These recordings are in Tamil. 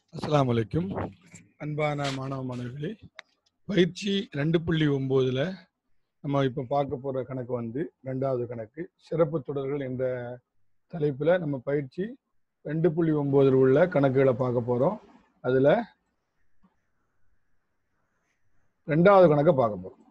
அஸ்ஸலாமு அலைக்கும் அன்பான மாணவ மாணவிகளே பயிற்சி ரெண்டு புள்ளி ஒம்போதுல நம்ம இப்போ பார்க்க போற கணக்கு வந்து ரெண்டாவது கணக்கு சிறப்பு தொடர்கள் என்ற தலைப்புல நம்ம பயிற்சி ரெண்டு புள்ளி ஒம்போதில் உள்ள கணக்குகளை பார்க்க போறோம் அதுல ரெண்டாவது கணக்கை பார்க்க போறோம்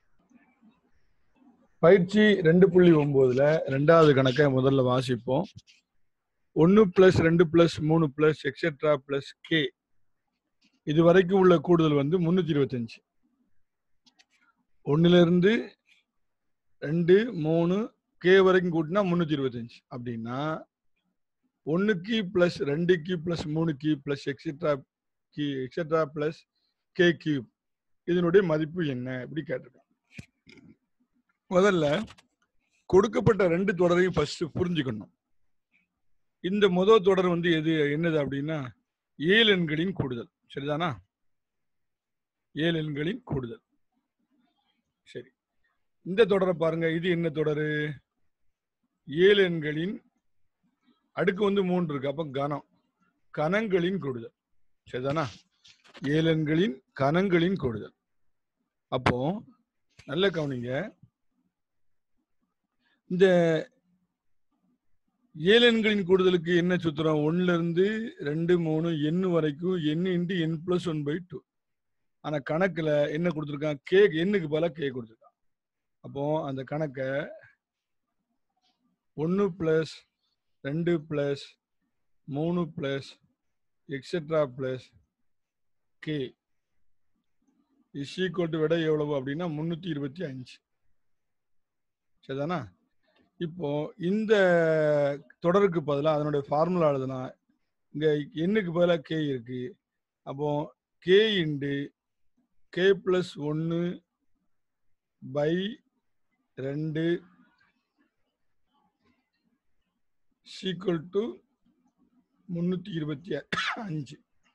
பயிற்சி ரெண்டு புள்ளி ஒம்போதுல ரெண்டாவது கணக்கை முதல்ல வாசிப்போம் ஒன்று பிளஸ் ரெண்டு பிளஸ் மூணு பிளஸ் எக்ஸெட்ரா பிளஸ் கே இது வரைக்கும் உள்ள கூடுதல் வந்து முன்னூத்தி இருபத்தஞ்சு ஒன்னுல இருந்து ரெண்டு மூணு கே வரைக்கும் கூட்டினா முன்னூத்தி இருபத்தஞ்சு அப்படின்னா ஒன்னுக்கு பிளஸ் ரெண்டுக்கு பிளஸ் மூணுக்கு பிளஸ் எக்ஸெட்ரா கி எக்ஸெட்ரா பிளஸ் கே கியூப் இதனுடைய மதிப்பு என்ன இப்படி கேட்டிருக்காங்க முதல்ல கொடுக்கப்பட்ட ரெண்டு தொடரையும் ஃபர்ஸ்ட் புரிஞ்சுக்கணும் இந்த முதல் தொடர் வந்து எது என்னது அப்படின்னா ஏழு எண்களின் கூடுதல் சரிதானா ஏழு எண்களின் கூடுதல் சரி இந்த தொடரை பாருங்க இது என்ன தொடரு ஏழு எண்களின் அடுக்கு வந்து மூன்று இருக்கு அப்ப கணம் கணங்களின் கூடுதல் சரிதானா ஏழு எண்களின் கணங்களின் கூடுதல் அப்போ நல்ல கவனிங்க இந்த ஏழு எண்களின் கூடுதலுக்கு என்ன சுத்திரம் ஒன்னுல இருந்து ரெண்டு மூணு எண்ணு வரைக்கும் N into N plus one by two ஆனா கணக்குல என்ன கொடுத்துருக்கான் கே எண்ணுக்கு பல கே கொடுத்துருக்கான் அப்போ அந்த கணக்கை ஒன்று பிளஸ் ரெண்டு பிளஸ் மூணு plus etcetera plus K is equal to விட எவ்வளவு அப்படின்னா முன்னூத்தி இருபத்தி அஞ்சு சரிதானா இப்போ இந்த தொடருக்கு பதிலாக அதனுடைய ஃபார்முலா எழுதுனா இங்க எண்ணுக்கு பதிலாக கே இருக்கு அப்போ கே இண்டு கே பிளஸ் ஒன்று பை ரெண்டு சீக்குவல் டு முன்னூத்தி இருபத்தி அஞ்சு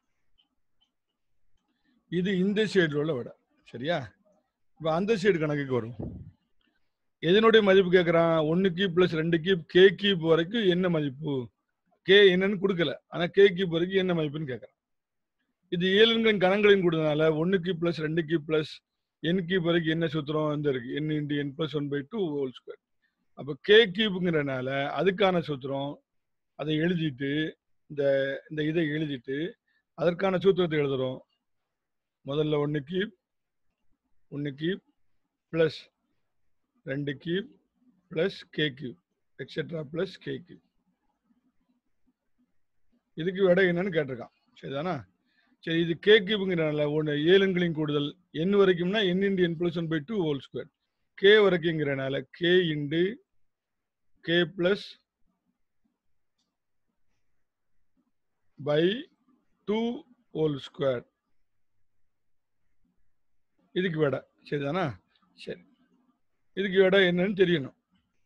இது இந்த சைடு உள்ள விட சரியா இப்போ அந்த சைடு கணக்குக்கு வரும் எதனுடைய மதிப்பு கேட்கறான் ஒன்னு கியூப் பிளஸ் ரெண்டு கியூப் கே கியூப் வரைக்கும் என்ன மதிப்பு கே என்னன்னு கொடுக்கல ஆனா கே கியூப் வரைக்கும் என்ன மதிப்புன்னு கேட்கறான் இது ஏழுங்களின் கணங்களின் கூடுதனால ஒன்னு கியூப் பிளஸ் ரெண்டு கியூப் பிளஸ் என் கியூப் வரைக்கும் என்ன சூத்திரம் இந்த இருக்கு N into N plus one by two whole square அப்போ கே கியூப்ங்கிறனால அதுக்கான சூத்திரம் அதை எழுதிட்டு இந்த இந்த இதை எழுதிட்டு அதற்கான சூத்திரத்தை எழுதுறோம் முதல்ல ஒன்னு கியூப் ஒன்னு கியூப் பிளஸ் ரெண்டு cube plus K cube etcetera plus K cube இதுக்கு விட என்னன்னு கேட்டிருக்கான் சரிதானா சரி இது கே கியூப்ங்கிறனால ஒன்று ஏழுங்களின் கூடுதல் என் வரைக்கும்னா n into N plus one by two whole square k வரைக்குங்கிறனால k into k plus by two whole square இதுக்கு விட சரிதானா சரி இதுக்கு விட என்னன்னு தெரியணும்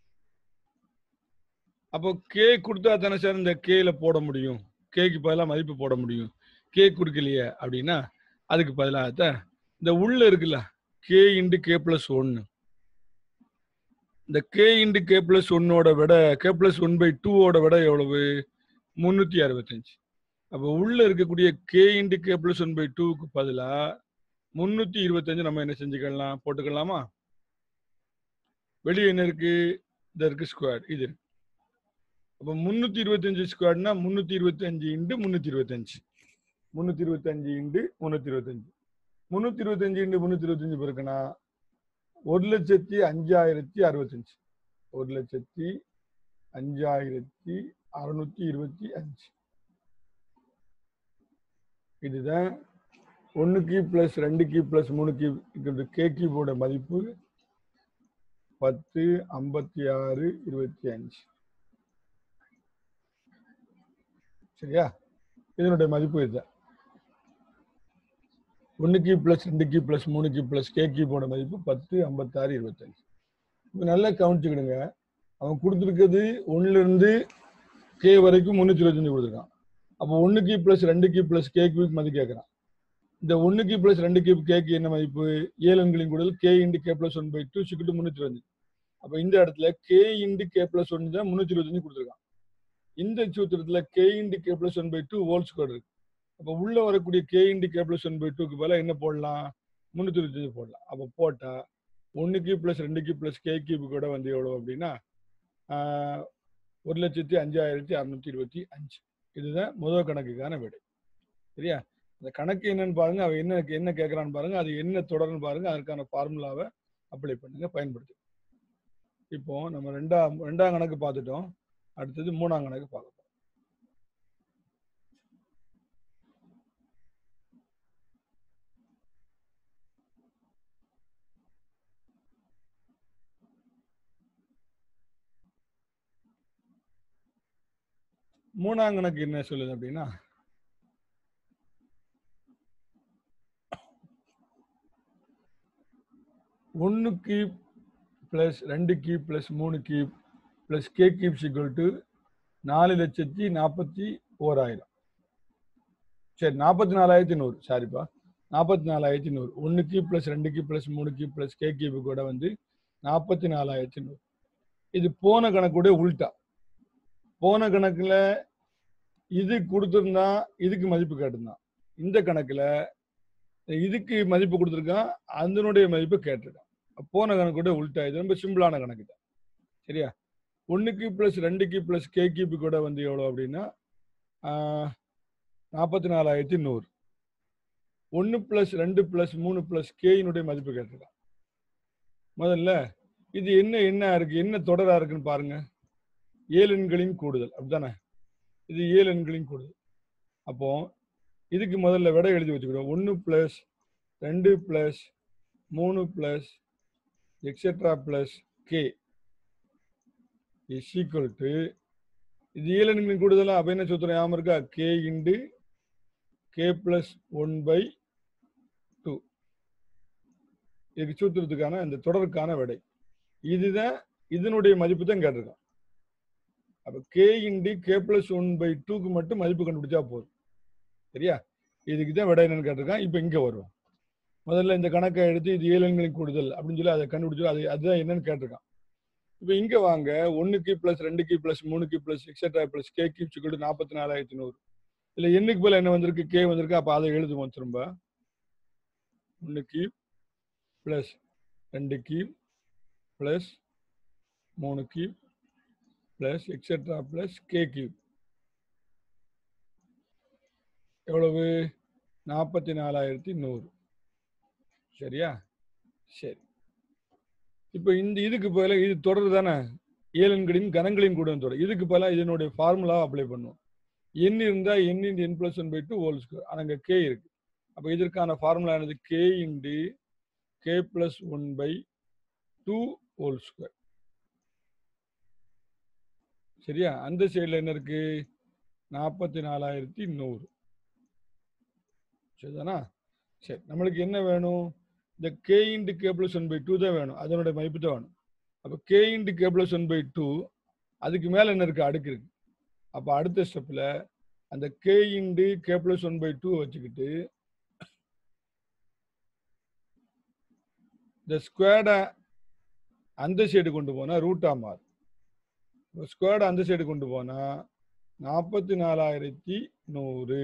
அப்போ கே கொடுத்தா தானே சார் இந்த கேல போட முடியும் கேக்கு பதிலாக மதிப்பு போட முடியும் கே கொடுக்கலையே அப்படின்னா அதுக்கு பதிலாக இந்த உள்ள இருக்குல்ல கே இன்டு கே பிளஸ் ஒன்னு இந்த கே இன்டு கே பிளஸ் ஒன்னோட விட கே பிளஸ் ஒன் பை டூவோட விட எவ்வளவு முன்னூத்தி அறுபத்தஞ்சு அப்போ உள்ள இருக்கக்கூடிய k into k plus one by டூக்கு பதிலாக முன்னூத்தி இருபத்தஞ்சு நம்ம என்ன செஞ்சுக்கலாம் போட்டுக்கலாமா வெளியே என்ன இருக்கு இந்த இருக்கு ஸ்கொயர் இது இருக்கு அப்போ முன்னூத்தி இருபத்தஞ்சு ஸ்கொயர்னா முன்னூத்தி இருபத்தி அஞ்சு இன்டு முன்னூத்தி இருபத்தஞ்சு முன்னூத்தி இருபத்தஞ்சு இன்டு முன்னூத்தி இருபத்தஞ்சு முன்னூத்தி இருபத்தஞ்சு இன்டு முன்னூத்தி இருபத்தஞ்சு பிறகுனா ஒரு லட்சத்தி அஞ்சாயிரத்தி அறுபத்தஞ்சு ஒரு லட்சத்தி அஞ்சாயிரத்தி அறுநூத்தி இருபத்தி அஞ்சு இதுதான் ஒன்று கியூப் பிளஸ் ரெண்டு கியூப் பிளஸ் மூணு கியூப் கே கியூபோட மதிப்பு பத்து ஐம்பத்தி ஆறு இருபத்தி அஞ்சு சரியா இதனுடைய மதிப்பு இதுதான் ஒன்று கியூ பிளஸ் ரெண்டு கியூ பிளஸ் மூணு கியூ பிளஸ் கே கியூபோட மதிப்பு பத்து ஐம்பத்தாறு இருபத்தஞ்சு இப்போ நல்லா கவனிச்சுக்கிடுங்க அவன் கொடுத்துருக்கிறது ஒன்னுல இருந்து கே வரைக்கும் முந்நூற்றி இருபத்தஞ்சு கொடுத்துருக்கான் அப்போ ஒன்று கியூ பிளஸ் ரெண்டு கியூ பிளஸ் கே கியூப் மதிப்பு கேட்குறான் இந்த ஒன்று கியூ பிளஸ் ரெண்டு கியூப் கேக்கு என்ன மதிப்பு ஏழு எண்களின் கூடல் k into k plus one by two சிக்கிட்டு முந்நூற்றி இருபத்தஞ்சு அப்போ இந்த இடத்துல k into k plus one தான் முந்நூற்றி இருபத்தஞ்சு கொடுத்துருக்கான் இந்த சூத்திரத்துல k into k plus one by two whole square இருக்கு அப்போ உள்ள வரக்கூடிய k into k plus one by டூக்கு பதிலாக என்ன போடலாம் முந்நூற்றி இருபத்தஞ்சு போடலாம் அப்போ போட்டால் ஒன்று கியூப் ப்ளஸ் ரெண்டு கியூப் ப்ளஸ் கே கியூப் கூட வந்து எவ்வளோ அப்படின்னா ஆஹ், ஒரு லட்சத்தி அஞ்சாயிரத்தி அறுநூத்தி இருபத்தி அஞ்சு இதுதான் முதல் கணக்குக்கான விடை சரியா அந்த கணக்கு என்னன்னு பாருங்க அவ என்ன என்ன கேட்கறான்னு பாருங்க அது என்ன தொடர்னு பாருங்க அதற்கான ஃபார்முலாவை அப்ளை பண்ணுங்க பயன்படுத்து இப்போ நம்ம ரெண்டாம் ரெண்டாம் கணக்கு பார்த்துட்டோம் அடுத்தது மூணாம் கணக்கு பார்க்க போறோம். மூணாம் கணக்கு என்ன சொல்லுது அப்படின்னா ஒன்று கியூப் ப்ளஸ் ரெண்டு கியூப் ப்ளஸ் மூணு cube plus k cube equal to நாலு லட்சத்தி நாற்பத்தி ஓராயிரம் சரி நாற்பத்தி நாலாயிரத்தி நூறு சாரிப்பா நாற்பத்தி நாலாயிரத்தி நூறு ஒன்று கியூப் ப்ளஸ் ரெண்டு கியூப் ப்ளஸ் மூணு கியூப் ப்ளஸ் கே கியூப் கூட வந்து நாற்பத்தி நாலாயிரத்தி நூறு இது போன கணக்குடைய உல்டா போன கணக்குல இது கொடுத்துருந்தா இதுக்கு மதிப்பு கேட்டிருந்தான் இந்த கணக்குல இதுக்கு மதிப்பு கொடுத்துருக்கான் அதனுடைய மதிப்பு கேட்டிருக்கான் போன கணக்குடைய உல்டா இது ரொம்ப சிம்பிளான கணக்கு தான் சரியா ஒன்றுக்கு ப்ளஸ் ரெண்டுக்கு ப்ளஸ் கே கியூபி கூட வந்து எவ்வளோ அப்படின்னா நாற்பத்தி நாலாயிரத்தி நூறு ஒன்று ப்ளஸ் ரெண்டு ப்ளஸ் மூணு ப்ளஸ் கேயினுடைய மதிப்பு கேட்டிருக்கான் முதல்ல இது என்ன என்ன இருக்கு என்ன தொடரா இருக்குன்னு பாருங்க ஏழு எண்களின் கூடுதல் அப்படிதானே இது ஏழு எண்களின் கூடுதல் அப்போ இதுக்கு முதல்ல விடை எழுதி வச்சுக்கிறோம் ஒன்று ப்ளஸ் ரெண்டு ப்ளஸ் மூணு plus etcetera plus k is equal to இது ஏழு எண்களின் கூடுதலா அப்போ என்ன சூத்திரம் ஞாபகம் இருக்கா k into k plus one by two இதுக்கு சூத்திரத்துக்கான இந்த தொடருக்கான விடை இதுதான் இதனுடைய மதிப்பு தான் கேட்டிருக்கான் அப்ப k into k plus one by டூக்கு மட்டும் மதிப்பு கண்டுபிடிச்சா போதும் சரியா இதுக்கு தான் விடை என்னன்னு கேட்டிருக்கான் இப்போ இங்க வருவோம் முதல்ல இந்த கணக்கை எடுத்து இது ஏழு எண்களின் கூடுதல் அப்படின்னு சொல்லி அதை கண்டுபிடிச்சு அது அதுதான் என்னன்னு கேட்டிருக்கான் இப்போ இங்க வாங்க ஒன்னுக்கு பிளஸ் ரெண்டுக்கு பிளஸ் மூணுக்கு plus etcetera plus K cube equal நாற்பத்தி நாலாயிரத்தி நூறு இல்ல எண்ணுக்கு போல என்ன வந்திருக்கு கே வந்திருக்கு அப்ப அதை எழுதுவோம் திரும்ப ஒன்று கியூப் பிளஸ் ரெண்டு கியூப் பிளஸ் மூணு cube plus etcetera plus K cube எவ்வளவு நாற்பத்தி நாலாயிரத்தி நூறு சரியா சரி இப்போ இந்த இதுக்கு பதிலா இது தொடர் தானே ஏழன்களின் கணங்களின் கூட தொடர் இதுக்கு பதிலாக இதனுடைய ஃபார்முலா அப்ளை பண்ணுவோம் எண் இருந்தா n into N plus one by two whole square ஆனால் அங்கே கே இருக்கு அப்போ இதற்கான ஃபார்முலா என்னது k into k plus one by two whole square சரியா அந்த சைடில் என்ன இருக்கு நாற்பத்தி நாலாயிரத்தி நூறு சரிதானா சரி நம்மளுக்கு என்ன வேணும் இந்த k into k plus one by two தான் வேணும் அதனுடைய மதிப்பு தான் வேணும் அப்போ k into k plus one by two அதுக்கு மேலே என்ன இருக்கு அடுக்கு இருக்கு அப்போ அடுத்த ஸ்டெப்பில் அந்த k into k plus one by two வச்சுக்கிட்டு இந்த ஸ்கொயர்டை அந்த சைடு கொண்டு போனால் ரூட்டா மாறும் ஸ்கொயர்டை அந்த சைடு கொண்டு போனால் நாற்பத்தி நாலாயிரத்தி நூறு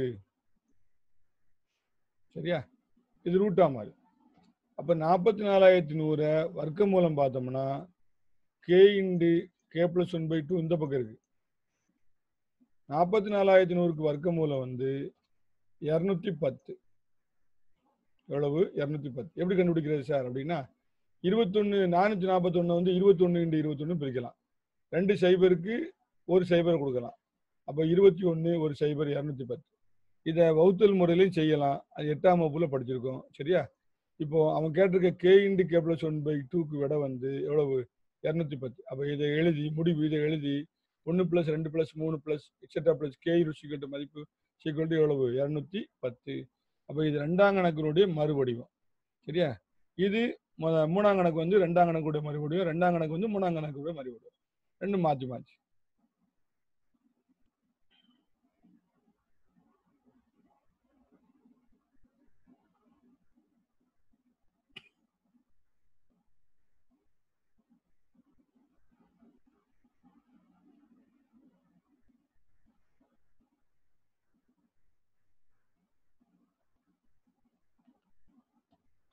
சரியா இது ரூட்டா மாறும் அப்போ நாற்பத்தி நாலாயிரத்தி நூறை வர்க்க மூலம் பார்த்தோம்னா k into k plus one by two இந்த பக்கம் இருக்கு நாற்பத்தி நாலாயிரத்தி நூறுக்கு வர்க்க மூலம் வந்து இரநூத்தி பத்து எவ்வளவு இரநூத்தி பத்து எப்படி கண்டுபிடிக்கிறது சார் அப்படின்னா இருபத்தொன்னு நானூற்றி நாற்பத்தொன்னு வந்து இருபத்தொன்னு இன்டு இருபத்தொன்னு பிரிக்கலாம் ரெண்டு சைபருக்கு ஒரு சைபர் கொடுக்கலாம் அப்போ இருபத்தி ஒன்று ஒரு சைபர் இரநூத்தி பத்து இதை வகுத்தல் முறையிலையும் செய்யலாம் அது எட்டாம் வகுப்புல படிச்சிருக்கோம் சரியா இப்போ அவன் கேட்டிருக்க k into k plus one by டூக்கு விட வந்து எவ்வளவு இரநூத்தி பத்து அப்போ இதை எழுதி முடிவு இதை எழுதி ஒன்று ப்ளஸ் ரெண்டு ப்ளஸ் மூணு ப்ளஸ் எக்ஸெட்ரா ப்ளஸ் கே ருசிக்கட்டு மதிப்பு சீக்கிரம் எவ்வளவு இரநூத்தி பத்து அப்போ இது ரெண்டாம் கணக்கினுடைய மறுவடிவம் சரியா இது மொத- மூணாம் கணக்கு வந்து ரெண்டாம் கணக்குடைய மறுபடியும் ரெண்டாம் கணக்கு வந்து மூணாம் கணக்குடைய மறுபடியும் ரெண்டும் மாற்றி மாற்றி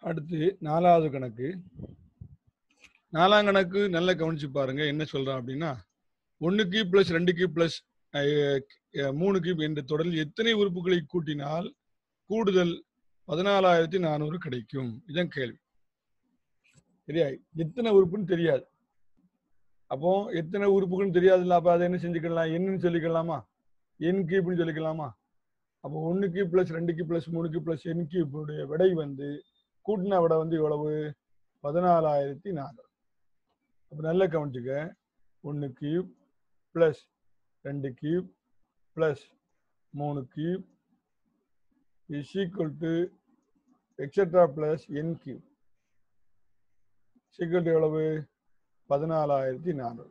அடுத்து நாலாவது கணக்கு நாலாம் கணக்கு நல்லா கவனிச்சு பாருங்க என்ன சொல்றான் அப்படின்னா ஒன்னு கியூப் பிளஸ் ரெண்டு கியூப் பிளஸ் மூணு கியூப் என்ற தொடரில் எத்தனை உறுப்புகளை கூட்டினால் கூடுதல் பதினாலாயிரத்தி நானூறு கிடைக்கும் இதான் கேள்வி சரியா எத்தனை உறுப்புன்னு தெரியாது அப்போ எத்தனை உறுப்புகள்னு தெரியாதுல்ல அப்ப அதை என்ன செஞ்சுக்கலாம் என்னன்னு சொல்லிக்கலாமா என் கியூப்னு சொல்லிக்கலாமா அப்போ ஒன்னு கியூப் பிளஸ் ரெண்டு கியூப் பிளஸ் மூணு கியூப் பிளஸ் என் கியூப்புடைய விடை வந்து கூட்டின விடை வந்து எவ்வளவு பதினாலாயிரத்தி நானூறு அப்போ நல்லா கவனிச்சுக்க ஒன்று கியூப் ப்ளஸ் ரெண்டு கியூப் ப்ளஸ் மூணு cube is equal to etcetera plus n cube சீக்கிரம் எவ்வளவு பதினாலாயிரத்தி நானூறு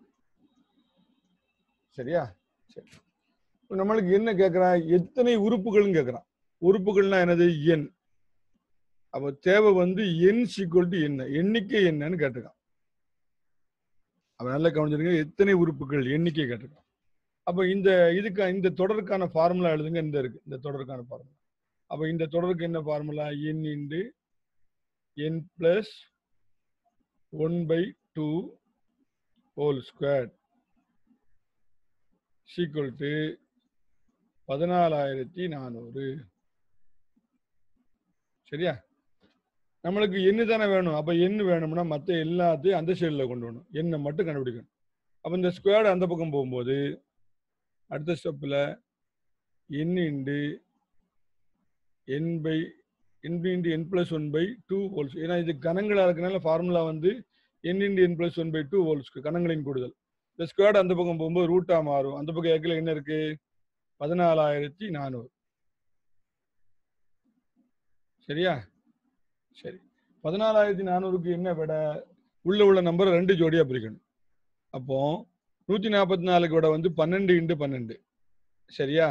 சரியா சரி இப்ப நம்மளுக்கு என்ன கேட்குறான் எத்தனை உறுப்புகள்னு கேட்குறான் உறுப்புகள்னா என்னது எண் அப்போ தேவை வந்து எண் சீக்குவல் டு என்ன எண்ணிக்கை என்னன்னு கேட்டிருக்கான் அப்ப நல்லா கவனிச்சிருங்க எத்தனை உறுப்புகள் எண்ணிக்கை கேட்டிருக்கான் அப்போ இந்த இதுக்கு இந்த தொடருக்கான ஃபார்முலா எழுதுங்க இந்த இருக்கு இந்த தொடருக்கான ஃபார்முலா அப்போ இந்த தொடருக்கு என்ன formula n into N plus one by two whole square equal to பதினாலாயிரத்தி நானூறு சரியா நம்மளுக்கு எண்ணு தானே வேணும் அப்ப எண்ணு வேணும்னா மற்ற எல்லாத்தையும் அந்த சைடில் கொண்டு வரணும் எண்ணை மட்டும் கண்டுபிடிக்கணும் அப்போ இந்த ஸ்கொயர்டு அந்த பக்கம் போகும்போது அடுத்த ஸ்டெப்பில் n into n by n into N plus one by two wholes ஏன்னா இது கணங்களாக இருக்கனால ஃபார்முலா வந்து n into N plus one by two wholes கணங்களின் கூடுதல் இந்த ஸ்கொயர்டு அந்த பக்கம் போகும்போது ரூட்டாக மாறும் அந்த பக்கம் ஏக்கில் என்ன இருக்கு பதினாலாயிரத்தி நானூறு சரியா சரி பதினாலாயிரத்தி நானூறுக்கு என்ன விட உள்ள உள்ள நம்பரை ரெண்டு ஜோடியா பிரிக்கணும் அப்போ நூத்தி நாற்பத்தி நாலுக்கு விட வந்து பன்னெண்டு இன்டு பன்னெண்டு சரியா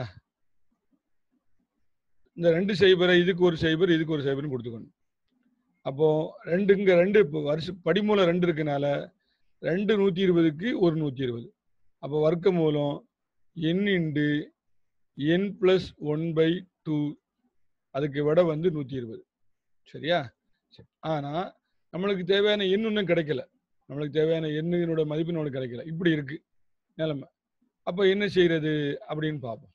இந்த ரெண்டு சைபரை இதுக்கு ஒரு சைபர் இதுக்கு ஒரு சைபர்னு கொடுத்துக்கணும் அப்போ ரெண்டு இங்க ரெண்டு இப்போ வருஷ படிமூலம் ரெண்டு இருக்கனால ரெண்டு நூத்தி இருபதுக்கு ஒரு நூத்தி இருபது அப்போ வர்க்க மூலம் n into N plus one by two அதுக்கு விட வந்து நூத்தி இருபது சரியா சரி. ஆனா நம்மளுக்கு தேவையான எண் இன்னும் கிடைக்கல நம்மளுக்கு தேவையான எண்ணினோட மதிப்பு நம்மளுக்கு கிடைக்கல இப்படி இருக்கு நிலைமை அப்ப என்ன செய்யறது அப்படின்னு பார்ப்போம்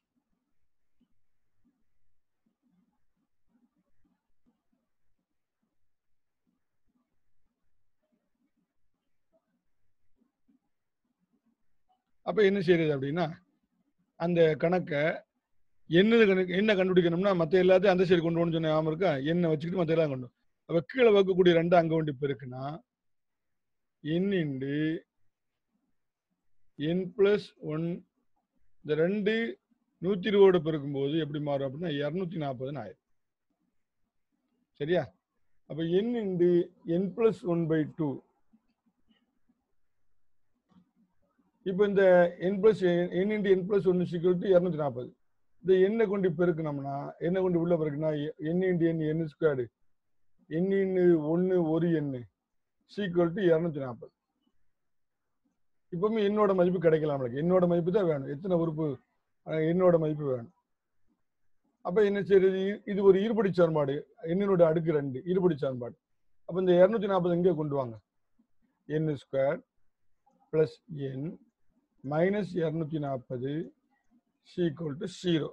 அப்ப என்ன செய்யறது அப்படின்னா அந்த கணக்கை என்ன கணக்கு என்ன கண்டுபிடிக்கணும்னா மத்த எல்லாத்தையும் அந்த சைடு கொண்டு போகணும்னு சொன்ன ஞாபகம் இருக்கா என்ன வச்சுக்கிட்டு மத்த எல்லாம் கொண்டு அப்ப கீழே வைக்கக்கூடிய ரெண்டு அங்க வண்டி பெருக்குன்னா n into n plus one இந்த ரெண்டு நூத்தி இருபதோட பெருக்கும்போது எப்படி மாறும் அப்படின்னா இருநூத்தி நாற்பதுன்னு ஆயிரும் சரியா அப்ப n into n plus one by two இப்போ இந்த என் பிளஸ் என் இன்டு என் பிளஸ் ஒன்று சீக்கிரம் டு இரநூத்தி நாற்பது இந்த எண்ணை கொண்டு பெருக்கணும்னா எண்ணை கொண்டு உள்ள பெருக்குனா என் இன்டு என் என் ஸ்கொயர்டு என் இன்னு ஒன்று ஒரு எண்ணு சீக்குவல் டு இரநூத்தி நாற்பது இப்பவுமே என்னோட மதிப்பு கிடைக்கலாம் நம்மளுக்கு என்னோட மதிப்பு தான் வேணும் எத்தனை உறுப்பு அஹ், என்னோட மதிப்பு வேணும் அப்ப என்ன செய்யறது இது ஒரு இருபடி சார்பாடு எண்ணினோட அடுக்கு ரெண்டு இருபடி சார்பாடு அப்ப இந்த இருநூத்தி நாற்பது இங்கே கொண்டு வாங்க n square plus n minus இரநூத்தி நாற்பது சீக்குவல் டு ஜீரோ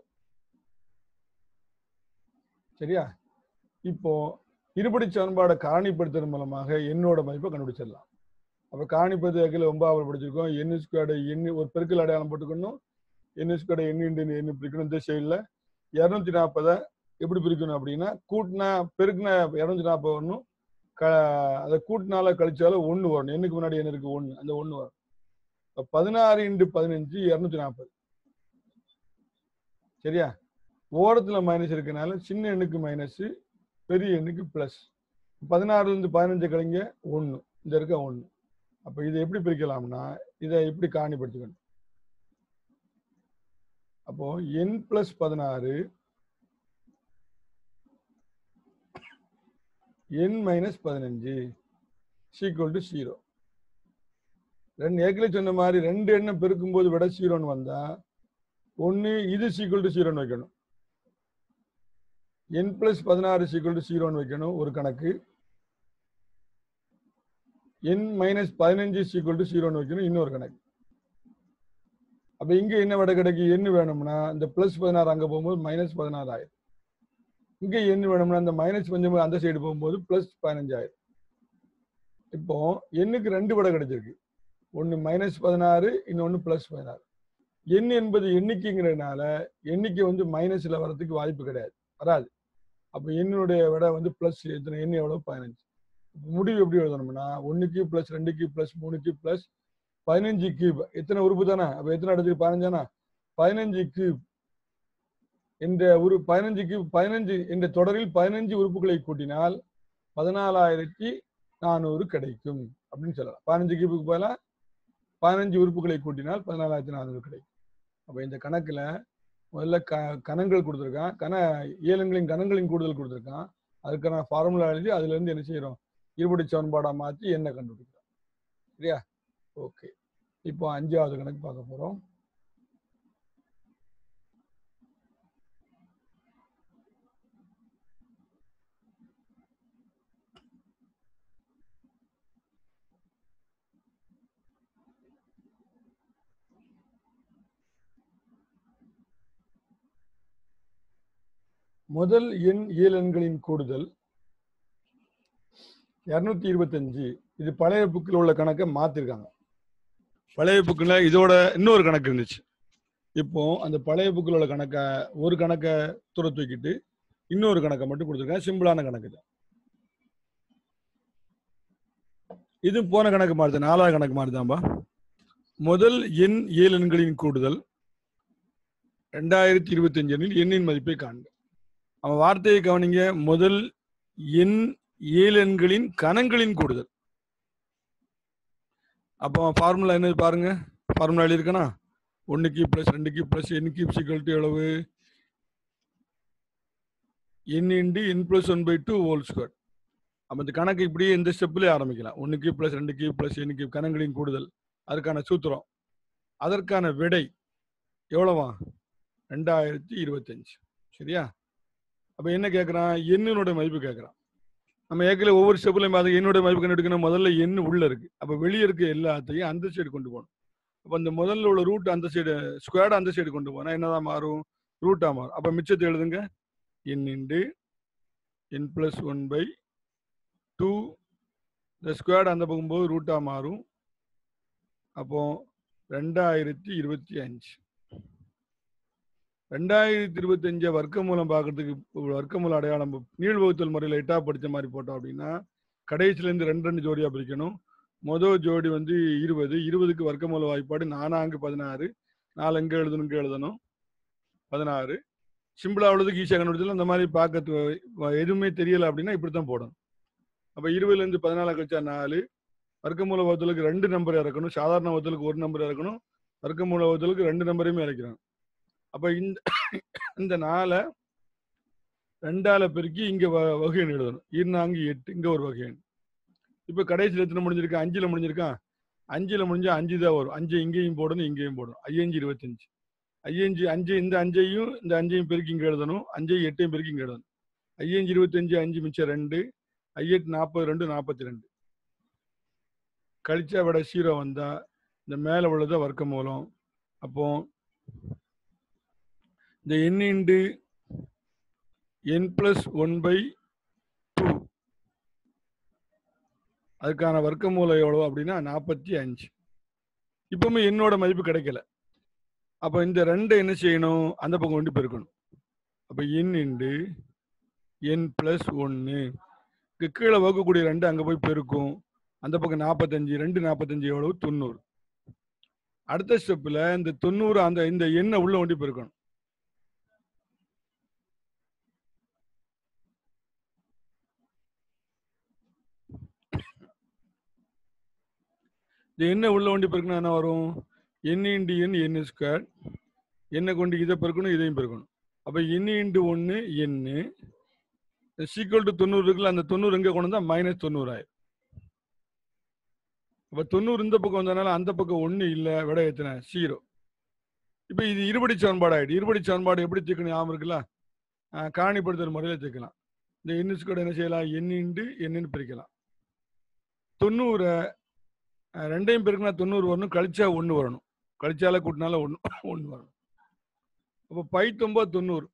சரியா இப்போ இருபடி சமன்பாடை காரணிப்படுத்துறது மூலமாக என்னோட மதிப்பை கண்டுபிடிச்சிடலாம் அப்போ காரணிப்படுத்த வகையில் ஒன்பதாவது படிச்சிருக்கோம் என் ஸ்கொயர்டை எண்ணி ஒரு பெருக்கல் அடையாளம் போட்டுக்கணும் என் ஸ்கொயர்டை எண்ணி இண்டு எண்ணி பிரிக்கணும் இந்த சைடில் இரநூத்தி நாற்பதை எப்படி பிரிக்கணும் அப்படின்னா கூட்டினா பெருக்குனா இரநூத்தி நாற்பது வரணும் க அதை கூட்டினால கழிச்சாலும் ஒன்று வரணும் எண்ணுக்கு முன்னாடி என்ன இருக்கு ஒன்று அந்த ஒன்று வரும் இப்போ பதினாறு இன்டு பதினஞ்சு இரநூத்தி நாற்பது சரியா ஓரத்துல மைனஸ் இருக்கனால சின்ன எண்ணுக்கு மைனஸ் பெரிய எண்ணுக்கு பிளஸ் பதினாறுல இருந்து பதினஞ்சு கழிங்க ஒன்று இந்த இருக்க ஒன்று அப்ப இதை எப்படி பிரிக்கலாம்னா இதை இப்படி காணிப்படுத்திக்கணும் அப்போ என் பிளஸ் பதினாறு என் மைனஸ் பதினஞ்சு சீக்குவல் டு ஜீரோ ரெண்டு ஏற்கனவே சொன்ன மாதிரி ரெண்டு எண்ணம் பெருக்கும்போது விட ஜீரோன்னு வந்தா ஒன்று இது சீக்குவல் டு ஜீரோன்னு வைக்கணும் என் பிளஸ் பதினாறு சீக்குவல் டு ஜீரோன்னு வைக்கணும் ஒரு கணக்கு என் மைனஸ் பதினஞ்சு சீக்குவல் டு ஜீரோன்னு வைக்கணும் இன்னொரு கணக்கு அப்ப இங்க என்ன விட கிடைக்கு என்ன வேணும்னா இந்த பிளஸ் பதினாறு அங்க போகும்போது மைனஸ் பதினாறு ஆயிரும் இங்க என்ன வேணும்னா இந்த மைனஸ் கொஞ்சம் அந்த சைடு போகும்போது பிளஸ் பதினஞ்சாயிரம் இப்போ எண்ணுக்கு ரெண்டு விட கிடைச்சிருக்கு ஒன்னு மைனஸ் பதினாறு இன்னொன்னு பிளஸ் பதினாறு எண் என்பது எண்ணிக்கைங்கிறதுனால எண்ணிக்கை வந்து மைனஸ்ல வர்றதுக்கு வாய்ப்பு கிடையாது வராது அப்ப எண்ணுடைய விட வந்து பிளஸ் எத்தனை எண் எவ்வளவு பதினஞ்சு முடிவு எப்படி எழுதணும்னா ஒன்னுக்கு பிளஸ் ரெண்டுக்கு பிளஸ் மூணுக்கு பிளஸ் பதினஞ்சு கியூப் எத்தனை உறுப்பு தானே அப்ப எத்தனை இடத்துக்கு பதினஞ்சானா பதினஞ்சு கியூப் என்ற ஒரு பதினஞ்சு கியூப் பதினஞ்சு என்ற தொடரில் பதினஞ்சு உறுப்புகளை கூட்டினால் பதினாலாயிரத்தி நானூறு கிடைக்கும் அப்படின்னு சொல்லலாம் பதினஞ்சு கியூபுக்கு பதிலாக பதினஞ்சு உறுப்புகளை கூட்டினால் பதினாலாயிரத்தி நானூறு கிடைக்கும் அப்ப இந்த கணக்குல முதல்ல க கணங்கள் கொடுத்துருக்கான் கன இயலங்களின் கணங்களின் கூடுதல் கொடுத்துருக்கான் அதுக்கான ஃபார்முலா எழுதி அதுல இருந்து என்ன செய்யறோம் இருபடி சமன்பாடா மாத்தி என்ன கண்டுபிடிக்கிறோம் சரியா ஓகே இப்போ அஞ்சாவது கணக்கு பார்க்க போறோம் முதல் எண் இயல் எண்களின் கூடுதல் இருநூத்தி இருபத்தஞ்சு இது பழைய புக்கில் உள்ள கணக்கை மாத்திருக்காங்க பழைய புக்கில் இதோட இன்னொரு கணக்கு இருந்துச்சு இப்போ அந்த பழைய புக்கில் உள்ள கணக்கை ஒரு கணக்கை துற தூக்கிட்டு இன்னொரு கணக்கை மட்டும் கொடுத்துருக்காங்க சிம்பிளான கணக்கு தான் இது போன கணக்கு மாதிரி நாலாவது கணக்கு மாதிரி தான்பா முதல் எண் ஏழு எண்களின் கூடுதல் ரெண்டாயிரத்தி இருபத்தி அஞ்சு எண்ணின் மதிப்பை காண்க அவன் வார்த்தையை கவனிங்க முதல் எண் ஏழு எண்களின் கணங்களின் கூடுதல் அப்போ ஃபார்முலா என்னது பாருங்க ஃபார்முலா எழுதியிருக்கனா ஒன்று கியூப் பிளஸ் ரெண்டு cube plus N cube equal to எவ்வளவு n into N plus one by two whole square அப்போ இந்த கணக்கு இப்படியே இந்த ஸ்டெப்லேயே ஆரம்பிக்கலாம் ஒன்று கியூப் பிளஸ் ரெண்டு கியூப் பிளஸ் என் கியூப் கணங்களின் கூடுதல் அதுக்கான சூத்திரம் அதற்கான விடை எவ்வளவா ரெண்டாயிரத்தி இருபத்தஞ்சு சரியா அப்போ என்ன கேட்குறான் எண்ணினோட மதிப்பு கேட்குறான் நம்ம ஏற்கனவே ஒவ்வொரு ஸ்டெப்லையும் பார்த்து என்னோட மதிப்பு கண்டுபிடிக்கணும் முதல்ல எண் உள்ள இருக்கு அப்போ வெளியே இருக்க எல்லாத்தையும் அந்த சைடு கொண்டு போகணும் அப்போ அந்த முதல்ல உள்ள ரூட் அந்த சைடு ஸ்கொயர்டு அந்த சைடு கொண்டு போனால் என்னதான் மாறும் ரூட்டாக மாறும் அப்போ மிச்சத்தை எழுதுங்க n into N plus one by two இந்த ஸ்கொயர்டு அந்த போகும்போது ரூட்டாக மாறும் அப்போ ரெண்டாயிரத்தி இருபத்தி அஞ்சு ரெண்டாயிரத்தி இருபத்தஞ்ச வர்க்க மூலம் பார்க்கறதுக்கு வர்க்க மூல அடையாளம் நீள் வகுத்தல் முறையில் எட்டா படித்த மாதிரி போட்டோம் அப்படின்னா கடைசியிலேருந்து ரெண்டு ரெண்டு ஜோடியாக பிரிக்கணும் மொதல் ஜோடி வந்து இருபது இருபதுக்கு வர்க்க மூல வாய்ப்பாடு நானாங்கு பதினாறு நாலு எங்கே எழுதணும் இங்கே எழுதணும் பதினாறு சிம்பிளா அவ்வளோதுக்கு ஈஸியாக கண்டுபிடிச்சல அந்த மாதிரி பார்க்க எதுவுமே தெரியல அப்படின்னா இப்படி தான் போடணும் அப்போ இருபதுலேருந்து பதினாலு கழிச்சா நாலு வர்க்கமூல வகுத்தலுக்கு ரெண்டு நம்பர் இறக்கணும் சாதாரண வகுத்தலுக்கு ஒரு நம்பர் இறக்கணும் வர்க்கமூல வகுத்தலுக்கு ரெண்டு நம்பரையுமே இறக்கணும் அப்ப இந்த இந்த நாளை ரெண்டால பெருக்கி இங்க வ- வகையன் எழுதணும் இருநான்கு எட்டு இங்க ஒரு வகையன் இப்ப கடைசியில் எத்தனை முடிஞ்சிருக்கா அஞ்சுல முடிஞ்சிருக்கான் அஞ்சுல முடிஞ்சா அஞ்சு தான் வரும் அஞ்சு இங்கேயும் போடணும் இங்கேயும் போடணும் ஐயஞ்சு இருபத்தஞ்சு ஐயஞ்சு அஞ்சு இந்த அஞ்சையும் இந்த அஞ்சையும் பெருக்கி இங்க எழுதணும் அஞ்சையும் எட்டையும் பெருக்கி இங்க எழுதணும் ஐயஞ்சு இருபத்தஞ்சு அஞ்சு மிச்சம் ரெண்டு ஐயெட்டு நாற்பது ரெண்டு நாற்பத்தி ரெண்டு கழிச்சா விட சீரோ வந்தா இந்த மேல உள்ளத வர்க்க மூலம் அப்போ இந்த n into N plus one by two அதுக்கான வர்க்க மூலம் எவ்வளோ அப்படின்னா நாற்பத்தி அஞ்சு இப்பவுமே என்னோட மதிப்பு கிடைக்கல அப்போ இந்த ரெண்டை என்ன செய்யணும் அந்த பக்கம் கொண்டு பெருக்கணும் அப்போ என் இன்டு என் பிளஸ் ஒன்று கீழே வகுக்கக்கூடிய ரெண்டு அங்கே போய் பெருக்கும் அந்த பக்கம் நாற்பத்தஞ்சு ரெண்டு நாற்பத்தஞ்சு எவ்வளவு தொண்ணூறு அடுத்த ஸ்டெப்பில் இந்த தொண்ணூறு அந்த இந்த எண்ணை உள்ள ஒண்டி பெருக்கணும் இந்த எண்ணை உள்ள ஒண்டி பெருக்கணும் என்ன வரும் என் இன்டு என் என் ஸ்கொயர் எண்ணை கொண்டு இதை பெருக்கணும் இதையும் பெருக்கணும் அப்போ என் இன்டு ஒன்று எண்ணு சீக்வல் டு தொண்ணூறு இருக்குல்ல அந்த தொண்ணூறு எங்கே கொண்டு வந்தால் மைனஸ் தொண்ணூறாயிரம் அப்போ தொண்ணூறு இந்த பக்கம் வந்ததுனால அந்த பக்கம் ஒன்று இல்லை விட எத்தனை ஜீரோ இப்போ இது இருபடி சமன்பாடு ஆகிடுது இருபடி சமன்பாடு எப்படி தீர்க்கணும் ஞாபகம் இருக்குல்ல ஆஹ் காணிப்படுத்துற முறையில் தீர்க்கலாம் இந்த எண்ணு ஸ்கொயர் என்ன செய்யலாம் எண் இன்டு எண்ணுன்னு பிரிக்கலாம் தொண்ணூறை அஹ், ரெண்டையும் பெருக்குனா தொண்ணூறு வரணும் கழிச்சா ஒன்று வரணும் கழிச்சால கூட்டினால ஒன்று ஒன்று வரணும் அப்போ பை தொம்பது தொண்ணூறு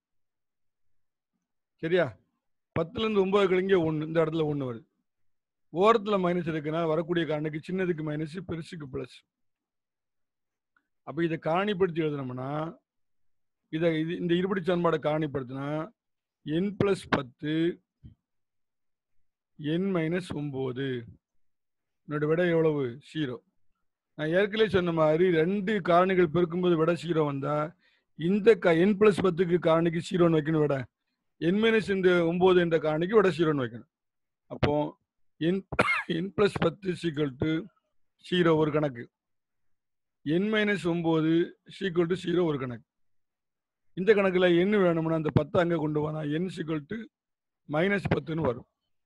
சரியா பத்துலேருந்து ஒன்பது கழிங்க ஒன்று இந்த இடத்துல ஒன்று வருது ஓரத்தில் மைனஸ் இருக்குனால வரக்கூடிய காரணிக்கு சின்னதுக்கு மைனஸ் பெருசுக்கு ப்ளஸ் அப்போ இதை காரணிப்படுத்தி எழுதுனோம்னா இதை இது இந்த இருபடி சமன்பாடை காரணிப்படுத்தினா என் பிளஸ் பத்து என் மைனஸ் ஒம்பது என்னோட விடை எவ்வளவு ஜீரோ நான் ஏற்கனவே சொன்ன மாதிரி ரெண்டு காரணிகள் பெருக்கும்போது விட ஜீரோ வந்தா இந்த க என் பிளஸ் பத்துக்கு காரணிக்கு ஜீரோன்னு வைக்கணும் விட என் மைனஸ் இந்த ஒம்பது என்ற காரணிக்கு விட ஜீரோன்னு வைக்கணும் அப்போ என் என் பிளஸ் பத்து சீக்வல் டு ஜீரோ ஒரு கணக்கு என் மைனஸ் ஒம்பது சீக்வல் டு ஜீரோ ஒரு கணக்கு இந்த கணக்கில் என்ன வேணும்னா அந்த பத்தை அங்கே கொண்டு போனா என் சீக்வல் டு மைனஸ் பத்துன்னு வரும்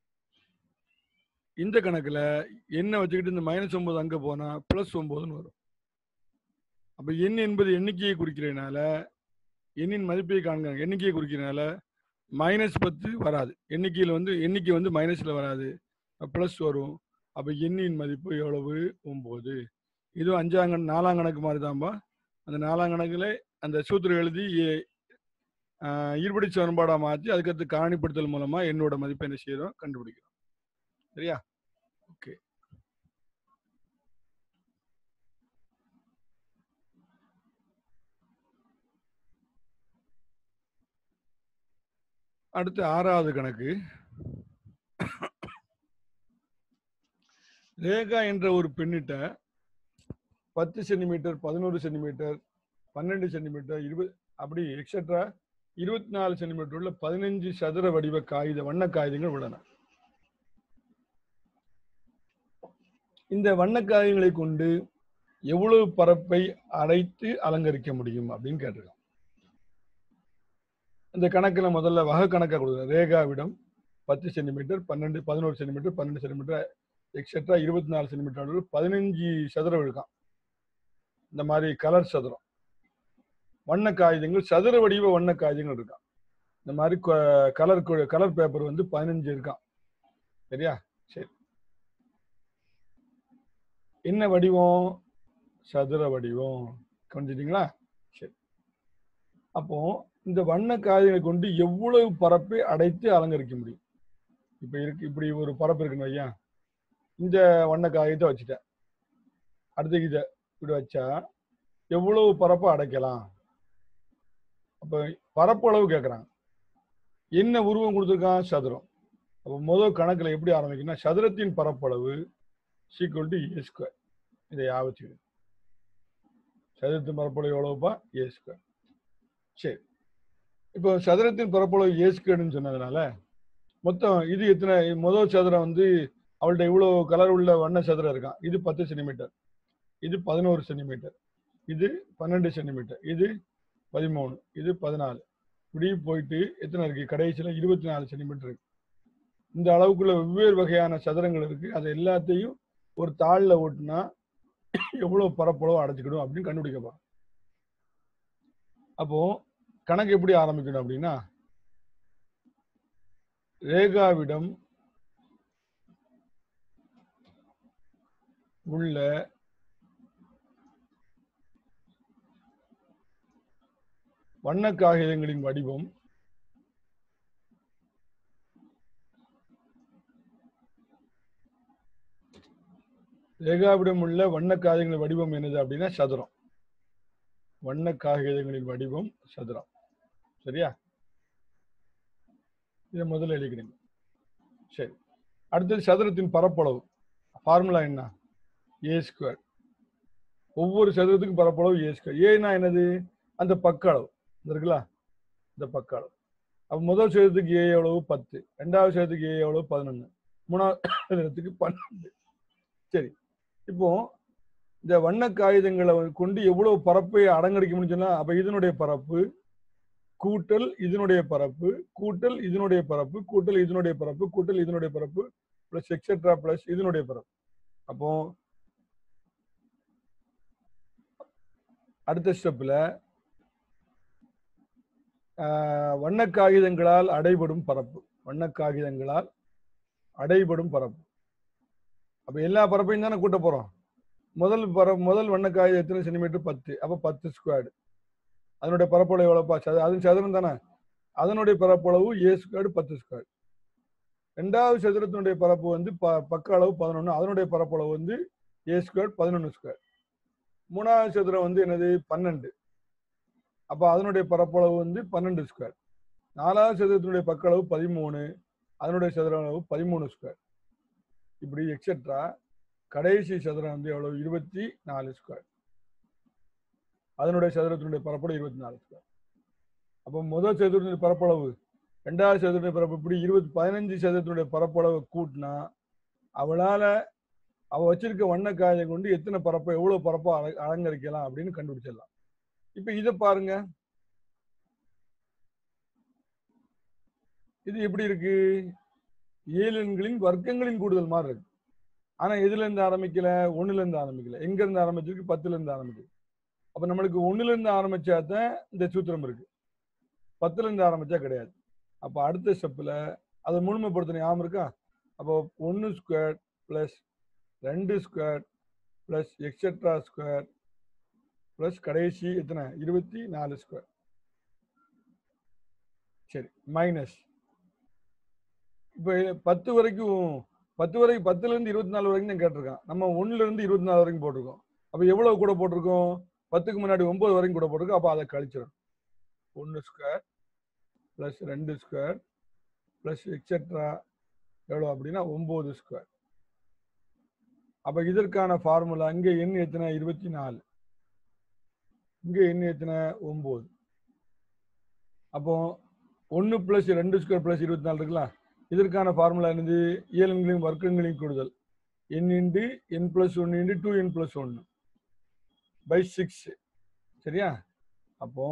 இந்த கணக்கில் என்ன வச்சுக்கிட்டு இந்த மைனஸ் ஒம்பது அங்கே போனால் ப்ளஸ் ஒம்பதுன்னு வரும் அப்போ எண் என்பது எண்ணிக்கையை குறிக்கிறதுனால எண்ணின் மதிப்பை காண்க எண்ணிக்கையை குறிக்கிறதுனால மைனஸ் பத்து வராது எண்ணிக்கையில் வந்து எண்ணிக்கை வந்து மைனஸில் வராது ப்ளஸ் வரும் அப்போ எண்ணின் மதிப்பு எவ்வளவு ஒம்பது இதுவும் அஞ்சாம் கண நாலாம் கணக்கு மாதிரி தான்பா அந்த நாலாம் கணக்கில் அந்த சூத்திரம் எழுதி எ- ஆஹ் இருபடி சமன்பாடாக மாற்றி அதுக்கடுத்து காணிப்படுத்தல் மூலமாக என்னோட மதிப்பை என்ன செய்கிறோம் கண்டுபிடிக்கிறோம் சரியா ஓகே அடுத்து ஆறாவது கணக்கு ரேகா என்ற ஒரு பெண்ணிட்ட பத்து சென்டிமீட்டர் பதினோரு சென்டிமீட்டர் பன்னெண்டு சென்டிமீட்டர் இருபது அப்படி எக்ஸெட்ரா இருபத்தி நாலு சென்டிமீட்டர் உள்ள பதினஞ்சு சதுர வடிவ காகித வண்ண காகிதங்கள் உள்ளன இந்த வண்ண காகிதங்களை கொண்டு எவ்வளவு பரப்பை அடைத்து அலங்கரிக்க முடியும் அப்படின்னு கேட்டிருக்கான் இந்த கணக்கில் முதல்ல வகை கணக்காக கொடுக்குறேன் ரேகாவிடம் பத்து சென்டிமீட்டர் பன்னெண்டு பதினோரு சென்டிமீட்டர் பன்னெண்டு சென்டிமீட்டர் எக்ஸெட்ரா இருபத்தி நாலு சென்டிமீட்டர் அளவு பதினஞ்சு சதுரம் இருக்கான் இந்த மாதிரி கலர் சதுரம் வண்ண காகிதங்கள் சதுர வடிவ வண்ண காகிதங்கள் இருக்கான் இந்த மாதிரி கலர் கலர் பேப்பர் வந்து பதினஞ்சு இருக்கான் சரியா சரி என்ன வடிவம் சதுர வடிவம் கொஞ்சிட்டீங்களா சரி அப்போ இந்த வண்ண காகிதங்களை கொண்டு எவ்வளவு பரப்பை அடைத்து அலங்கரிக்க முடியும் இப்ப இருக்கு இப்படி ஒரு பரப்பு இருக்குன்னு வையா இந்த வண்ண காகிதத்தை வச்சுட்டேன் அடுத்து இதை இப்படி வச்சா எவ்வளவு பரப்பை அடைக்கலாம் அப்ப பரப்பளவு கேட்குறாங்க என்ன உருவம் கொடுத்துருக்கான் சதுரம் அப்போ முதல் கணக்கில் எப்படி ஆரம்பிக்கணும்னா சதுரத்தின் பரப்பளவு சீக்குவல் டு ஏ ஸ்கொயர் இதை யாவச்சுக்கணும் சதுரத்தின் பரப்பளவு எவ்வளவுப்பா ஏ ஸ்கொயர் சரி இப்போ சதுரத்தின் பரப்பளவு ஏ ஸ்கொயர்னு சொன்னதுனால மொத்தம் இது எத்தனை முதல் சதுரம் வந்து அவள்கிட்ட இவ்வளோ கலர் உள்ள வண்ண சதுரம் இருக்கான் இது பத்து சென்டிமீட்டர் இது பதினோரு சென்டிமீட்டர் இது பன்னெண்டு சென்டிமீட்டர் இது பதிமூணு இது பதினாலு இப்படி போயிட்டு எத்தனை இருக்கு கடைசியில் இருபத்தி நாலு சென்டிமீட்டர் இருக்கு இந்த அளவுக்குள்ள வெவ்வேறு வகையான சதுரங்கள் இருக்கு அது எல்லாத்தையும் ஒரு தாளில் ஓட்டுனா எவ்வளோ பரப்பளவு அடைச்சிக்கணும் அப்படின்னு கண்டுபிடிக்கப்பா அப்போ கணக்கு எப்படி ஆரம்பிக்கணும் அப்படின்னா ரேகாவிடம் உள்ள வண்ண காகிதங்களின் வடிவம் ரேகாவிடம் உள்ள வண்ண காகிதங்களின் வடிவம் என்னது அப்படின்னா சதுரம் வண்ண காகிதங்களின் வடிவம் சதுரம் சரியா இதை முதல்ல எழுதிக்கிறீங்க சரி அடுத்தது சதுரத்தின் பரப்பளவு ஃபார்முலா என்ன ஏ ஸ்கொயர் ஒவ்வொரு சதுரத்துக்கும் பரப்பளவு ஏ ஸ்கொயர் ஏன்னா என்னது அந்த பக்க அளவு இந்த இருக்குல்ல இந்த பக்க அளவு அப்போ முதல் சதுரத்துக்கு ஏ எவ்வளவு பத்து ரெண்டாவது சதுரத்துக்கு ஏ எவ்வளவு பதினொன்று மூணாவது சதுரத்துக்கு பன்னெண்டு சரி இப்போ இந்த வண்ண காகிதங்களை கொண்டு எவ்வளவு பரப்பை அடங்கடிக்க முடியும் சொன்னா அப்ப இதனுடைய பரப்பு கூட்டல் இதனுடைய பரப்பு கூட்டல் இதனுடைய பரப்பு கூட்டல் இதனுடைய பரப்பு கூட்டல் இதனுடைய பரப்பு பிளஸ் எக்ஸெட்ரா பிளஸ் இதனுடைய பரப்பு அப்போ அடுத்த ஸ்டெப்ல வண்ண காகிதங்களால் அடைபடும் பரப்பு வண்ண காகிதங்களால் அடைபடும் பரப்பு அப்ப எல்லா பரப்பையும் தானே கூட்ட போறோம் முதல் பர முதல் வண்ணக்காய் எத்தனை சென்டிமீட்டர் பத்து அப்ப பத்து ஸ்கொயர்டு அதனுடைய பரப்பளவு எவ்வளவுப்பா சது அது சதுரம் தானே அதனுடைய பரப்பளவு ஏ ஸ்கொயர்டு பத்து ஸ்கொயர் ரெண்டாவது சதுரத்தினுடைய பரப்பு வந்து ப பக்க அளவு பதினொன்று அதனுடைய பரப்பளவு வந்து ஏ ஸ்கொயர் பதினொன்று ஸ்கொயர் மூணாவது சதுரம் வந்து என்னது பன்னெண்டு அப்போ அதனுடைய பரப்பளவு வந்து பன்னெண்டு ஸ்கொயர் நாலாவது சதுரத்தினுடைய பக்க அளவு பதிமூணு அதனுடைய சதுர அளவு பதிமூணு ஸ்கொயர் இப்படி எக்ஸெட்ரா கடைசி சதுரம் வந்து எவ்வளவு இருபத்தி நாலு ஸ்கொயர் அதனுடைய சதுரத்தினுடைய பரப்பளவு இருபத்தி நாலு ஸ்கொயர் அப்போ முதல் சதுரத்தினுடைய பரப்பளவு ரெண்டாவது சதுரத்தினுடைய பரப்பு இப்படி இருபத்தி பதினஞ்சு சதுரத்தினுடைய பரப்பளவை கூட்டினா அவளால அவ வச்சிருக்க வண்ணக்காயை கொண்டு எத்தனை பரப்பை எவ்வளவு பரப்பை அல- அலங்கரிக்கலாம் அப்படின்னு கண்டுபிடிச்சிடலாம் இப்ப இதை பாருங்க இது எப்படி இருக்கு ஏழு எண்களின் வர்க்கங்களின் கூடுதல் மாதிரி இருக்கு ஆனா எதுல இருந்து ஆரம்பிக்கல ஒண்ணுல இருந்து ஆரம்பிக்கல எங்க இருந்து ஆரம்பிச்சிருக்கு பத்துல இருந்து ஆரம்பிக்குது அப்ப நம்மளுக்கு ஒண்ணுல இருந்து ஆரம்பிச்சாதான் இந்த சூத்திரம் இருக்கு பத்துல இருந்து ஆரம்பிச்சா கிடையாது அப்ப அடுத்த ஸ்டெப்ல அதை முழுமைப்படுத்தணும் ஞாபகம் இருக்கா அப்போ ஒன்னு ஸ்கொயர் பிளஸ் ரெண்டு square plus etcetera square plus கடைசி எத்தனை இருபத்தி நாலு ஸ்கொயர் சரி மைனஸ் இப்போ பத்து வரைக்கும் பத்து வரைக்கும் பத்துல இருந்து இருபத்தி நாலு வரைக்கும் தான் கேட்டிருக்கான் நம்ம ஒண்ணுல இருந்து இருபத்தி நாலு வரைக்கும் போட்டிருக்கோம் அப்போ எவ்வளவு கூட போட்டிருக்கோம் பத்துக்கு முன்னாடி ஒன்பது வரைக்கும் கூட போட்டிருக்கோம் அப்போ அதை கழிச்சிடும் ஒன்று ஸ்கொயர் ப்ளஸ் ரெண்டு ஸ்கொயர் ப்ளஸ் எக்ஸெட்ரா எவ்வளோ அப்படின்னா ஒம்பது ஸ்கொயர் அப்போ இதற்கான ஃபார்முலா இங்கே எண் எத்தனை இருபத்தி நாலு இங்கே எண் எத்தனை ஒம்பது அப்போ ஒன்று ப்ளஸ் ரெண்டு ஸ்கொயர் ப்ளஸ் இருபத்தி நாலு இருக்கலாம் இதற்கான ஃபார்முலா என்னது இயலன்களின் வர்க்கங்களின் கூடுதல் என் இன்டு என் பிளஸ் ஒன்று இன்டு டூ என் பிளஸ் ஒன்று பை சிக்ஸ் சரியா அப்போ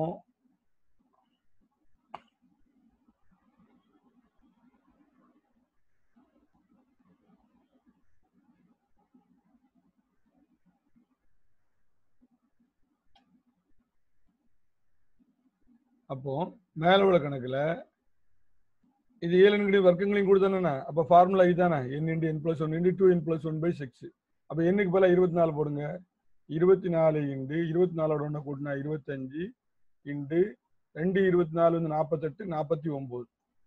அப்போ மேல உள்ள கணக்குல இது ஏழு எண்களின் வர்க்கங்களையும் கொடுத்தானே அப்ப ஃபார்முலா இதுதானே n into N plus one into two n plus one by six அப்ப எண்ணுக்கு பதிலா இருபத்தி நாலு போடுங்க இருபத்தி நாலு இன்டு இருபத்தி நாலோட ஒன்று கூட்டினா இருபத்தஞ்சு இன்டு ரெண்டு இருபத்தி நாலு வந்து நாற்பத்தெட்டு நாற்பத்தி ஒன்பது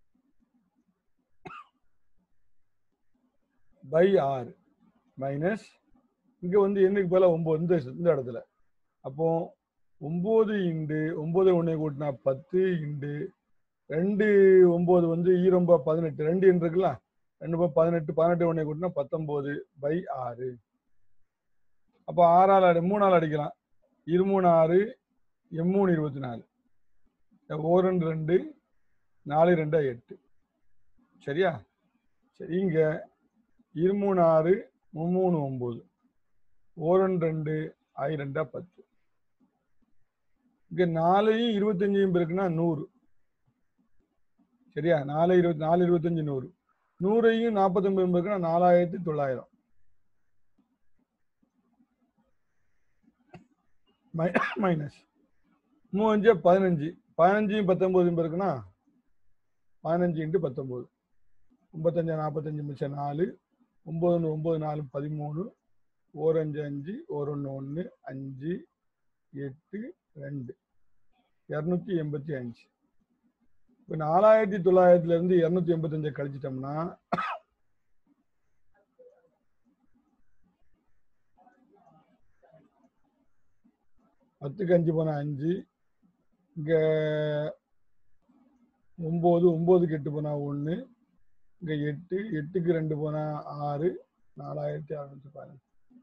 பை ஆறு மைனஸ் இங்க வந்து எண்ணுக்கு பதிலா ஒன்பது இந்த இந்த இடத்துல அப்போ ஒன்பது இண்டு ஒன்பது ஒன்று கூட்டினா பத்து இண்டு ரெண்டு ஒன்பது வந்து ஈரொம்ப பதினெட்டு ரெண்டு என்று இருக்குல்ல ரெண்டு பா பதினெட்டு பதினெட்டு ஒன்று கூட்டினா பத்தொன்பது பை ஆறு அப்போ ஆறால் அடி மூணால் அடிக்கலாம் இருமூணு ஆறு எம்மூணு இருபத்தி நாலு ஓ ரெண்டு ரெண்டு நாலு ரெண்டா எட்டு சரியா சரி இங்க இருமூணு ஆறு மும்மூணு ஒம்பது ஓ ரெண்டு ரெண்டு ஐ ரெண்டா பத்து இங்க நாலையும் இருபத்தஞ்சையும் இருக்குன்னா நூறு சரியா நாலு இருபத்தி நாலு இருபத்தஞ்சு நூறு நூறையும் நாற்பத்தொன்பது இருக்குன்னா நாலாயிரத்தி தொள்ளாயிரம் மைனஸ் மூவஞ்சு பதினஞ்சு பதினஞ்சையும் பத்தொன்பது இருக்குன்னா பதினஞ்சு இன்ட்டு பத்தொன்பது முப்பத்தஞ்சு நாற்பத்தஞ்சு மிச்சம் நாலு ஒம்பது ஒம்பது நாலு பதிமூணு ஓர் அஞ்சு அஞ்சு ஓர் ஒன்று ஒன்று அஞ்சு எட்டு ரெண்டு இரநூத்தி எண்பத்தி அஞ்சு இப்போ நாலாயிரத்தி தொள்ளாயிரத்துல இருந்து இரநூத்தி எண்பத்தஞ்சை கழிச்சிட்டோம்னா பத்துக்கு அஞ்சு போனா அஞ்சு இங்க ஒன்பது ஒன்பதுக்கு எட்டு போனா ஒன்று இங்க எட்டு எட்டுக்கு ரெண்டு போனா ஆறு நாலாயிரத்தி அறுநூத்தி பதினஞ்சு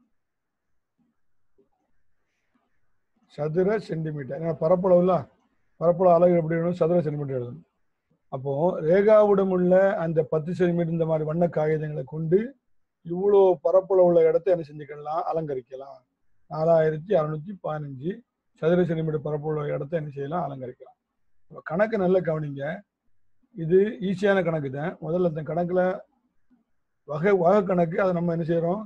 சதுர சென்டிமீட்டர் ஏன்னா பரப்பளவுல பரப்பளவு அலகு எப்படி வேணும் சதுர சென்டிமீட்டர் எழுதணும் அப்போ ரேகாவுடன் உள்ள அந்த பத்து சென்டிமீட்டர் இந்த மாதிரி வண்ண காகிதங்களை கொண்டு இவ்வளோ பரப்பளவு உள்ள இடத்த என்ன செஞ்சுக்கலாம் அலங்கரிக்கலாம் நாலாயிரத்தி அறுநூத்தி பதினஞ்சு சதுர சென்டிமீட்டர் பரப்பளவு இடத்த என்ன செய்யலாம் அலங்கரிக்கலாம் இப்ப கணக்கு நல்ல கவனிங்க இது ஈஸியான கணக்கு தான் முதல்ல இந்த கணக்குல வகை வகை கணக்கு அதை நம்ம என்ன செய்யறோம்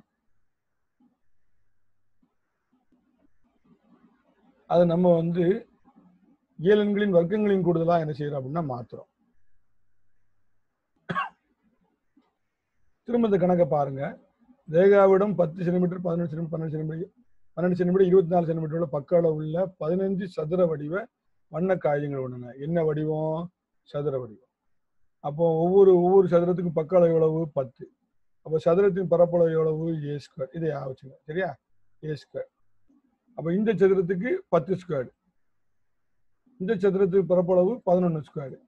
அதை நம்ம வந்து இயலன்களின் வர்க்கங்களின் கூடுதலா என்ன செய்யறோம் அப்படின்னா மாத்துறோம் திரும்ப இந்த கணக்கை பாருங்க ரேகாவிடம் பத்து சென்டிமீட்டர் பதினெட்டு சென்டிமீட்டர் பன்னெண்டு சென்டிமீட்டர் பன்னெண்டு சென்டிமீட்டர் இருபத்தி நாலு சென்டிமீட்டர் உள்ள பக்க அளவு உள்ள பதினஞ்சு சதுர வடிவ வண்ண காகிதங்கள் உள்ளன என்ன வடிவம் சதுர வடிவம் அப்போ ஒவ்வொரு ஒவ்வொரு சதுரத்துக்கும் பக்க அளவு எவ்வளவு பத்து அப்போ சதுரத்தின் பரப்பளவு எவ்வளவு ஏ ஸ்கொயர் இதை ஆச்சுங்க சரியா ஏ ஸ்கொயர் அப்போ இந்த சதுரத்துக்கு பத்து ஸ்கொயர் இந்த சதுரத்துக்கு பரப்பளவு பதினொன்று ஸ்கொயர்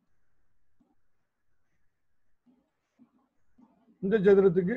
இந்த சதுரத்துக்கு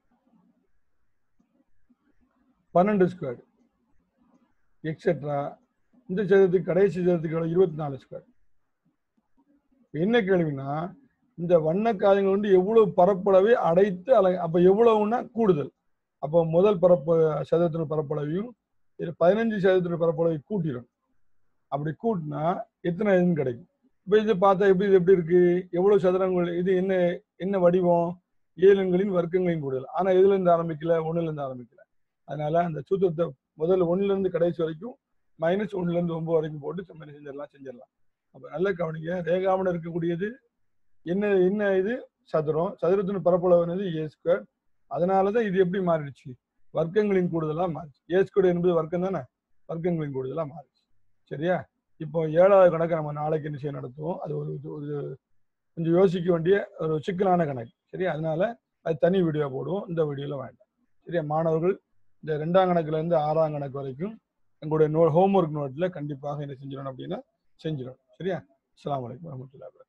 பன்னெண்டு ஸ்கொயர் எக்ஸெட்ரா இந்த சதுரத்துக்கு கடைசி சதுரத்துக்கு எவ்வளவு இருபத்தி நாலு ஸ்கொயர் என்ன கேள்வினா இந்த வண்ண காயங்கள் வந்து எவ்வளவு பரப்பளவை அடைத்து அலை அப்ப எவ்வளவுன்னா கூடுதல் அப்போ முதல் பரப்பு சதுரத்தின் பரப்பளவையும் இது பதினஞ்சு சதுரத்தின் பரப்பளவை கூட்டிடும் அப்படி கூட்டினா எத்தனை இதுன்னு கிடைக்கும் இப்போ இது பார்த்தா எப்படி இது எப்படி இருக்கு எவ்வளவு சதுரங்கள் இது என்ன என்ன வடிவம் ஏழுங்களின் வர்க்கங்களின் கூடுதல் ஆனா எதுல இருந்து ஆரம்பிக்கல ஒண்ணுல இருந்து ஆரம்பிக்கல அதனால அந்த சூத்திரத்தை முதல்ல ஒண்ணுல இருந்து கடைசி வரைக்கும் மைனஸ் ஒண்ணுல இருந்து ஒன்பது வரைக்கும் போட்டு சம்மரி செஞ்சிடலாம் செஞ்சிடலாம் அப்ப நல்ல கவனிங்க ரேகாமன் இருக்கக்கூடியது என்ன என்ன இது சதுரம் சதுரத்தின் பரப்பளவு என்னது ஏ ஸ்கொயர் அதனாலதான் இது எப்படி மாறிடுச்சு வர்க்கங்களின் கூடுதலா மாறிச்சு ஏ ஸ்கொயர் என்பது வர்க்கம் தானே வர்க்கங்களின் கூடுதலா மாறிச்சு சரியா இப்போ ஏழாவது கணக்கை நம்ம நாளைக்கு நிச்சயம் நடத்துவோம் அது ஒரு ஒரு கொஞ்சம் யோசிக்க வேண்டிய ஒரு சிக்கலான கணக்கு சரியா அதனால அது தனி வீடியோ போடுவோம் இந்த வீடியோல வேண்டாம் சரியா மாணவர்கள் இந்த ரெண்டாம் கணக்குல இருந்து ஆறாம் கணக்கு வரைக்கும் எங்களுடைய நோ ஹோம்ஒர்க் நோட்ல கண்டிப்பாக என்ன செஞ்சிடணும் அப்படின்னா செஞ்சிடணும் சரியா அஸ்ஸலாமு அலைக்கும் வரமத்துல்லாஹி வபரகாத்துஹு